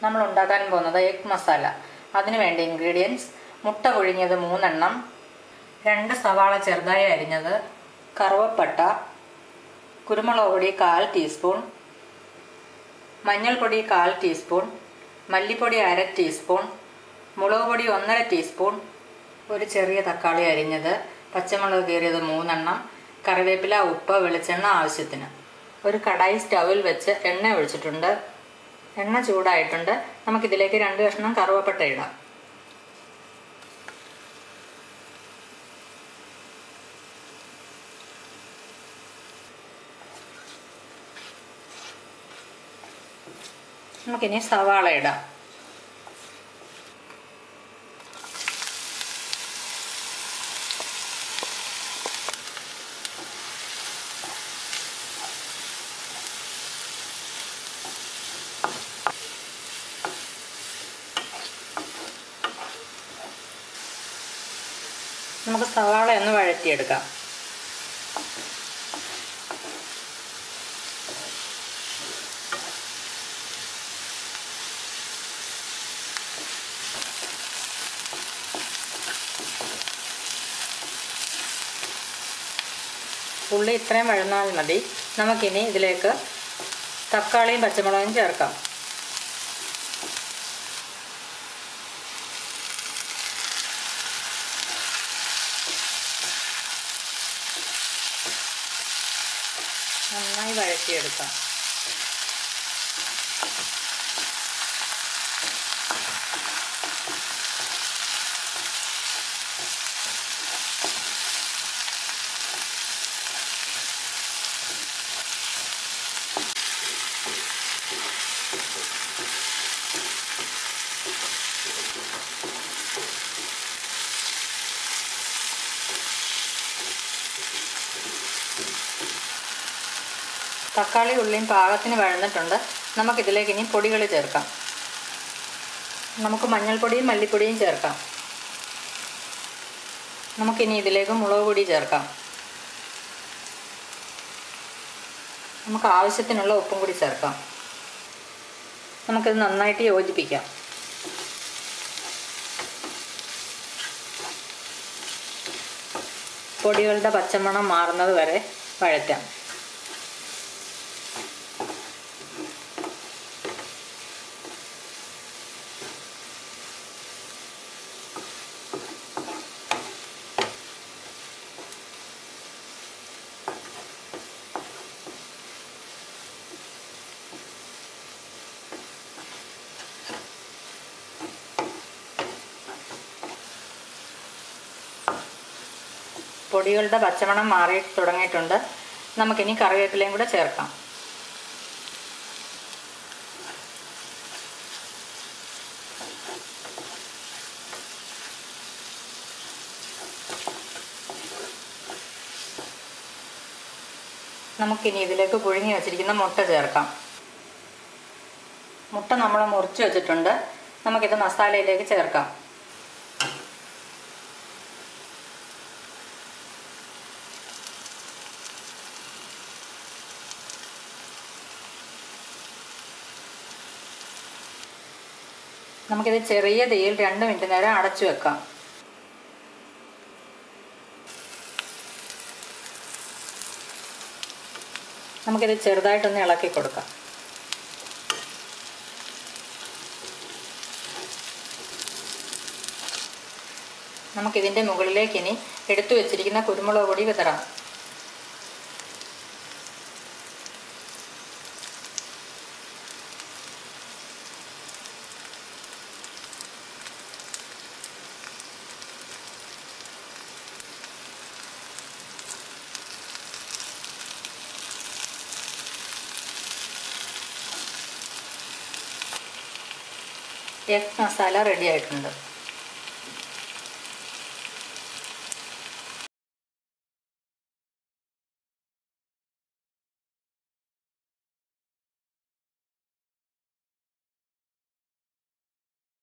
നമ്മൾ ഉണ്ടാക്കാൻ പോകുന്നത് എഗ് മസാല അതിന് വേണ്ട ഇൻഗ്രീഡിയൻസ് മുട്ട പുഴുങ്ങിയത് മൂന്നെണ്ണം രണ്ട് സവാള ചെറുതായി അരിഞ്ഞത് കറുവപ്പട്ട കുരുമുളക് പൊടി കാൽ ടീസ്പൂൺ മഞ്ഞൾപ്പൊടി കാൽ ടീസ്പൂൺ മല്ലിപ്പൊടി അര ടീസ്പൂൺ മുളക് പൊടി ഒന്നര ടീസ്പൂൺ ഒരു ചെറിയ തക്കാളി അരിഞ്ഞത് പച്ചമുളക് കീറിയത് മൂന്നെണ്ണം കറിവേപ്പില ഉപ്പ് വെളിച്ചെണ്ണ ആവശ്യത്തിന് ഒരു കടായി സ്റ്റൗവിൽ വെച്ച് എണ്ണ ഒഴിച്ചിട്ടുണ്ട് എണ്ണ ചൂടായിട്ടുണ്ട് നമുക്കിതിലേക്ക് രണ്ട് കഷ്ണം കറുവപ്പട്ട ഇടാം നമുക്കിനി സവാള ഇടാം നമുക്ക് സവാള ഒന്ന് വഴറ്റിയെടുക്കാം ഉള്ളി ഇത്രയും വഴന്നാൽ മതി നമുക്കിനി ഇതിലേക്ക് തക്കാളിയും പച്ചമുളകും ചേർക്കാം നന്നായി വഴറ്റിയെടുക്കാം തക്കാളി ഉള്ളിയും പാകത്തിന് വഴന്നിട്ടുണ്ട് നമുക്കിതിലേക്ക് ഇനി പൊടികൾ ചേർക്കാം നമുക്ക് മഞ്ഞൾപ്പൊടിയും മല്ലിപ്പൊടിയും ചേർക്കാം നമുക്കിനി ഇതിലേക്ക് മുളക് പൊടി ചേർക്കാം നമുക്ക് ആവശ്യത്തിനുള്ള ഉപ്പും കൂടി ചേർക്കാം നമുക്കിത് നന്നായിട്ട് യോജിപ്പിക്കാം പൊടികളുടെ പച്ചമണം മാറുന്നത് വരെ വഴറ്റാം പൊടികളുടെ പച്ചമണം മാറി തുടങ്ങിയിട്ടുണ്ട് നമുക്കിനി കറിവേപ്പിലയും കൂടെ ചേർക്കാം നമുക്കിനി ഇതിലേക്ക് പുഴുങ്ങി വെച്ചിരിക്കുന്ന മുട്ട ചേർക്കാം മുട്ട നമ്മൾ മുറിച്ച് വെച്ചിട്ടുണ്ട് നമുക്കിത് മസാലയിലേക്ക് ചേർക്കാം നമുക്കിത് ചെറിയ തീയിൽ രണ്ട് മിനിറ്റ് നേരം അടച്ചു വെക്കാം നമുക്കിത് ചെറുതായിട്ടൊന്ന് ഇളക്കി കൊടുക്കാം നമുക്കിതിൻ്റെ മുകളിലേക്ക് ഇനി എടുത്തു വെച്ചിരിക്കുന്ന കുരുമുളക് പൊടി വിതറാം എഗ് മസാല റെഡി ആയിട്ടുണ്ട്